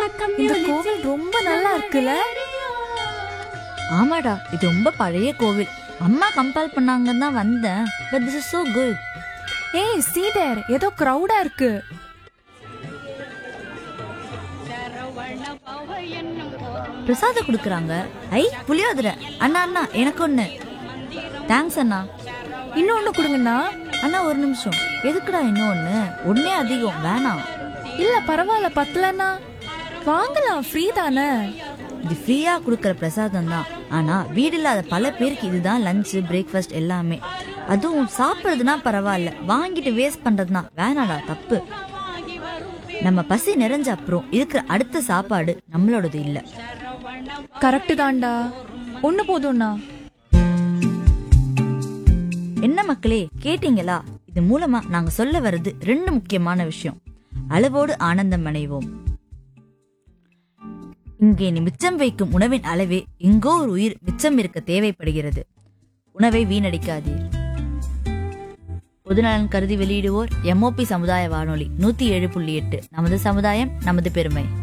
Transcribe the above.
இந்த கோவில் ரொம்ப நல்லா இருக்குல்ல ஆமாடா இது ரொம்ப பழைய கோவில் அம்மா கம்பேர் பண்ணாங்கன்னு தான் வந்தேன் but this is so good ஏய் சீதர் ஏதோ கிரவுடா இருக்கு பிரசாதம் கொடுக்குறாங்க ஐ புளியோதரை அண்ணா அண்ணா எனக்கு ஒன்று தேங்க்ஸ் அண்ணா இன்னொன்னு கொடுங்கண்ணா அண்ணா ஒரு நிமிஷம் எதுக்குடா இன்னொன்று ஒன்னே அதிகம் வேணாம் இல்ல பரவாயில்ல பத்தலண்ணா வாங்கலாம் ஃப்ரீ தானே இது ஃப்ரீயா கொடுக்குற பிரசாதம் தான் ஆனா வீடு இல்லாத பல பேருக்கு இதுதான் லஞ்ச் பிரேக்ஃபாஸ்ட் எல்லாமே அதுவும் சாப்பிட்றதுனா பரவாயில்ல வாங்கிட்டு வேஸ்ட் பண்றதுனா வேணாடா தப்பு நம்ம பசி நிறைஞ்ச அப்புறம் இருக்கிற அடுத்த சாப்பாடு நம்மளோடது இல்ல கரெக்ட் தான்டா ஒண்ணு போதும்ண்ணா என்ன மக்களே கேட்டீங்களா இது மூலமா நாங்க சொல்ல வர்றது ரெண்டு முக்கியமான விஷயம் அளவோடு ஆனந்தம் அடைவோம் இங்கே நீ மிச்சம் வைக்கும் உணவின் அளவே எங்கோ ஒரு உயிர் மிச்சம் இருக்க தேவைப்படுகிறது உணவை வீணடிக்காதீர் பொதுநலன் கருதி வெளியிடுவோர் எம்ஓபி சமுதாய வானொலி நூத்தி ஏழு புள்ளி எட்டு நமது சமுதாயம் நமது பெருமை